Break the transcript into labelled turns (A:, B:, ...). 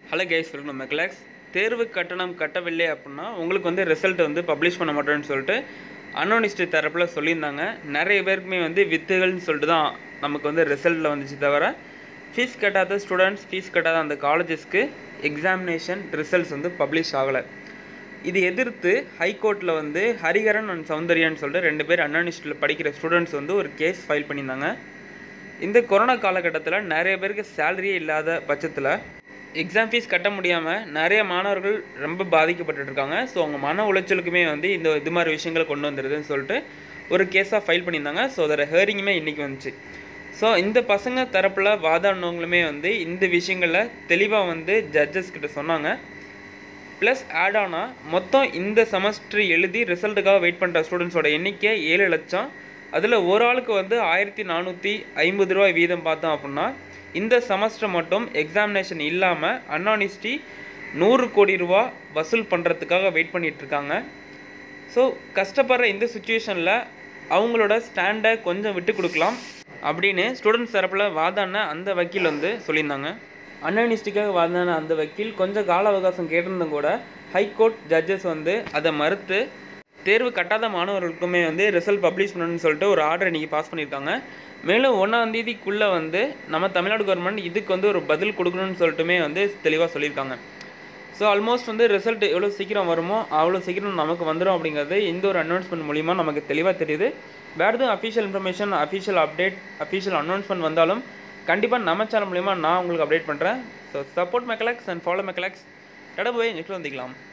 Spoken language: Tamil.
A: ஹலோ கைஸ் வெல்கம் மெக்லாக்ஸ் தேர்வு கட்டணம் கட்டவில்லை அப்படின்னா உங்களுக்கு வந்து ரிசல்ட் வந்து பப்ளிஷ் பண்ண மாட்டோம்னு சொல்லிட்டு அன்னோனிஸ்ட் தரப்பில் சொல்லியிருந்தாங்க நிறைய பேருக்குமே வந்து வித்துகள்னு சொல்லிட்டு தான் நமக்கு வந்து ரிசல்ட்டில் வந்துச்சு தவிர ஃபீஸ் கட்டாத ஸ்டூடெண்ட்ஸ் ஃபீஸ் கட்டாத அந்த காலேஜஸ்க்கு எக்ஸாமினேஷன் ரிசல்ட்ஸ் வந்து பப்ளிஷ் ஆகலை இது எதிர்த்து ஹைகோர்ட்டில் வந்து ஹரிஹரன் அண்ட் சௌந்தர்யான்னு சொல்லிட்டு ரெண்டு பேர் அன்னானிஸ்டில் படிக்கிற ஸ்டூடெண்ட்ஸ் வந்து ஒரு கேஸ் ஃபைல் பண்ணியிருந்தாங்க இந்த கொரோனா காலகட்டத்தில் நிறைய பேருக்கு சேலரியே இல்லாத பட்சத்தில் எக்ஸாம் ஃபீஸ் கட்ட முடியாமல் நிறைய மாணவர்கள் ரொம்ப பாதிக்கப்பட்டுட்டு இருக்காங்க ஸோ அவங்க மன உளைச்சலுக்குமே வந்து இந்த இது மாதிரி விஷயங்களை கொண்டு வந்துடுதுன்னு சொல்லிட்டு ஒரு கேஸாக ஃபைல் பண்ணியிருந்தாங்க ஸோ அதோட ஹேரிங்குமே இன்றைக்கி வந்துச்சு ஸோ இந்த பசங்க தரப்பில் வாதாடினவங்களுமே வந்து இந்த விஷயங்களில் தெளிவாக வந்து ஜட்ஜஸ் கிட்ட சொன்னாங்க ப்ளஸ் ஆட் ஆனால் மொத்தம் இந்த செமஸ்டர் எழுதி ரிசல்ட்டுக்காக வெயிட் பண்ணுற ஸ்டூடெண்ட்ஸோட எண்ணிக்கை ஏழு லட்சம் அதில் ஒரு ஆளுக்கு வந்து ஆயிரத்தி நானூற்றி ஐம்பது ரூபாய் வீதம் பார்த்தோம் அப்படின்னா இந்த செமஸ்டர் மட்டும் எக்ஸாமினேஷன் இல்லாமல் அன்னானிஸ்டி நூறு கோடி ரூபா வசூல் பண்ணுறதுக்காக வெயிட் பண்ணிட்டு இருக்காங்க ஸோ கஷ்டப்படுற இந்த சுச்சுவேஷனில் அவங்களோட ஸ்டாண்டை கொஞ்சம் விட்டு கொடுக்கலாம் அப்படின்னு ஸ்டூடெண்ட்ஸ் தரப்பில் வாதாடின அந்த வக்கீல் வந்து சொல்லியிருந்தாங்க அன்அனிஸ்டிக்காக வாதாடின அந்த வக்கீல் கொஞ்சம் கால அவகாசம் கேட்டிருந்தும் கூட ஹைகோர்ட் ஜட்ஜஸ் வந்து அதை மறுத்து தேர்வு கட்டாத மாணவர்களுக்குமே வந்து ரிசல்ட் பப்ளிஷ் பண்ணணும்னு சொல்லிட்டு ஒரு ஆர்டர் இன்றைக்கி பாஸ் பண்ணியிருக்காங்க மேலும் ஒன்றாம் தேதிக்குள்ளே வந்து நம்ம தமிழ்நாடு கவர்மெண்ட் இதுக்கு வந்து ஒரு பதில் கொடுக்கணும்னு சொல்லிட்டுமே வந்து தெளிவாக சொல்லியிருக்காங்க ஸோ ஆல்மோஸ்ட் வந்து ரிசல்ட் எவ்வளோ சீக்கிரம் வருமோ அவ்வளோ சீக்கிரம் நமக்கு வந்துடும் அப்படிங்கிறது இந்த ஒரு அனௌன்ஸ்மெண்ட் மூலிமா நமக்கு தெளிவாக தெரியுது வேறு எதுவும் official information official update official announcement வந்தாலும் கண்டிப்பாக நம்ம சேனல் மூலிமா நான் உங்களுக்கு அப்டேட் பண்ணுறேன் ஸோ சப்போர்ட் மெக்கலாக்ஸ் அண்ட் ஃபாலோ மெக்கலாக்ஸ் கடை போய் நெக்ஸ்ட் வந்துக்கலாம்